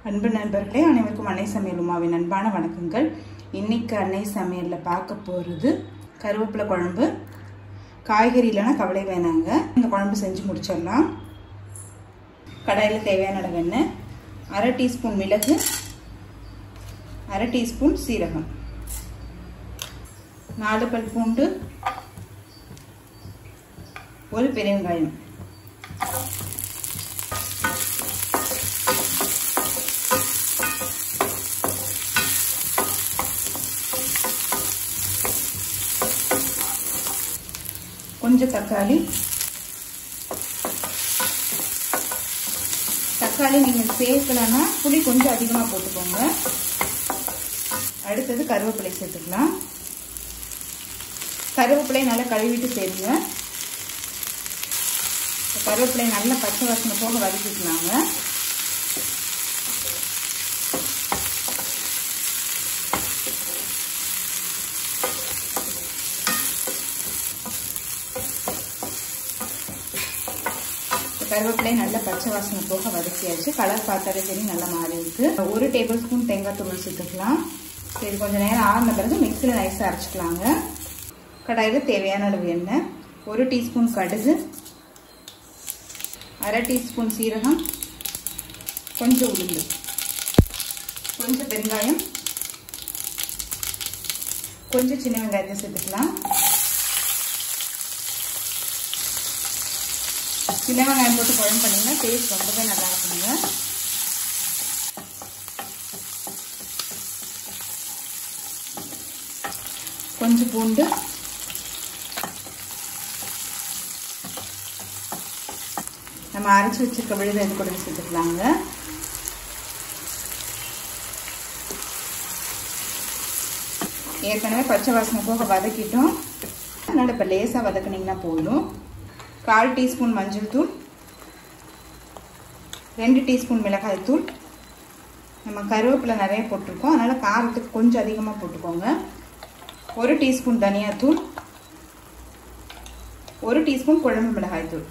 அன்பு நண்பர்களே அனைவருக்கும் அன்னை சமையல் உமாவின் அன்பான வணக்கங்கள் இன்னைக்கு அன்னை சமையலில் பார்க்க போகிறது கருவேப்பிலை குழம்பு காய்கறி இல்லைன்னா கவலை வேணாங்க இந்த குழம்பு செஞ்சு முடிச்சிடலாம் கடாயில் தேவையான அளவு எண்ணெய் அரை டீஸ்பூன் மிளகு அரை டீஸ்பூன் சீரகம் நாலு பல் பூண்டு ஒரு பெரிய வெங்காயம் கொஞ்சம் தக்காளி தக்காளி நீங்கள் சேர்க்கலன்னா புளி கொஞ்சம் அதிகமாக போட்டுக்கோங்க அடுத்தது கருவேப்பிலை சேர்த்துக்கலாம் கருவேப்பிலை நல்லா கழுவிட்டு சேருங்க கருவேப்பிலை நல்லா பச்சை வாசனை போக வதக்கிக்கலாங்க கருவேப்பிலை நல்லா பச்சை வாசனை போக வதக்கியாச்சு கலர் பார்த்தாலே சரி நல்லா மாறி இருக்கு ஒரு டேபிள் ஸ்பூன் தேங்காய் தூள் சேர்த்துக்கலாம் சரி கொஞ்சம் நேரம் ஆறின பிறகு மிக்சியில் நைஸாக அரைச்சிக்கலாங்க கடாயில் தேவையான அளவு எண்ணெய் ஒரு டீஸ்பூன் கடுகு அரை டீஸ்பூன் சீரகம் கொஞ்சம் உளுந்து கொஞ்சம் பெருங்காயம் கொஞ்சம் சின்ன வெங்காயத்தை சேர்த்துக்கலாம் சின்ன வெங்காயம் போட்டு குழம்பு பண்ணிங்கன்னா டேஸ்ட் ரொம்பவே நல்லா இருக்குங்க கொஞ்சம் பூண்டு நம்ம அரைச்சி வச்சிருக்க விழுத இது கூட சேர்த்துக்கலாங்க ஏற்கனவே பச்சை வாசனை போக வதக்கிட்டோம் அதனால் இப்போ லேசாக வதக்குனிங்கன்னா போதும் கால் டீஸ்பூன் மஞ்சள் தூள் ரெண்டு டீஸ்பூன் மிளகாய் தூள் நம்ம கருவேப்பிலை நிறைய போட்டிருக்கோம் அதனால் காரத்துக்கு கொஞ்சம் அதிகமாக போட்டுக்கோங்க ஒரு டீஸ்பூன் தனியாத்தூள் ஒரு டீஸ்பூன் குழம்பு மிளகாய் தூள்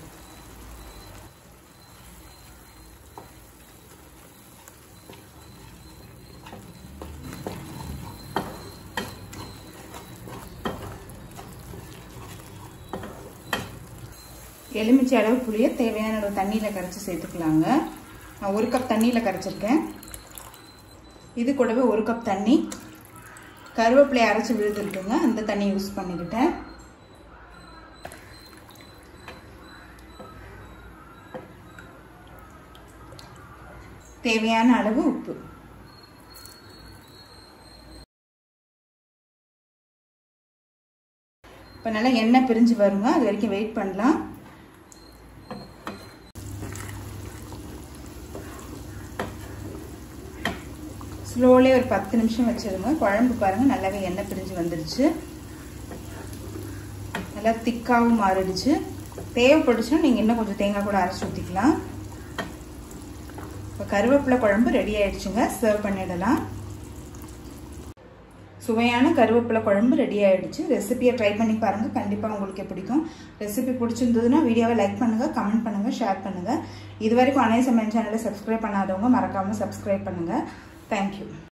எலுமிச்சை அளவு புளியை தேவையான அளவு தண்ணியில் கரைச்சி சேர்த்துக்கலாங்க நான் ஒரு கப் தண்ணியில் கரைச்சிருக்கேன் இது கூடவே ஒரு கப் தண்ணி கருவேப்பிலையை அரைச்சி விழுதுருக்குங்க அந்த தண்ணி யூஸ் பண்ணிக்கிட்டேன் தேவையான அளவு உப்பு இப்போ நல்லா எண்ணெய் பிரிஞ்சு வருங்க அது வரைக்கும் வெயிட் பண்ணலாம் ஸ்லோலே ஒரு பத்து நிமிஷம் வச்சிருங்க குழம்பு பாருங்கள் நல்லாவே எண்ணெய் பிரிஞ்சு வந்துடுச்சு நல்லா திக்காகவும் மாறிடுச்சு தேவைப்படுச்சுன்னா நீங்கள் இன்னும் கொஞ்சம் தேங்காய் கூட அரைச்சி ஊற்றிக்கலாம் இப்போ கருவேப்பிலை குழம்பு ரெடி ஆயிடுச்சுங்க சர்வ் பண்ணிடலாம் சுவையான கருவேப்பிலை குழம்பு ரெடி ஆகிடுச்சு ரெசிபியை ட்ரை பண்ணி பாருங்கள் கண்டிப்பாக உங்களுக்கு பிடிக்கும் ரெசிபி பிடிச்சிருந்ததுன்னா வீடியோவை லைக் பண்ணுங்கள் கமெண்ட் பண்ணுங்கள் ஷேர் பண்ணுங்கள் இது வரைக்கும் அனைத்து சமையல் சேனலை சப்ஸ்கிரைப் பண்ணாதவங்க மறக்காமல் சப்ஸ்கிரைப் பண்ணுங்கள் தேங்க்யூ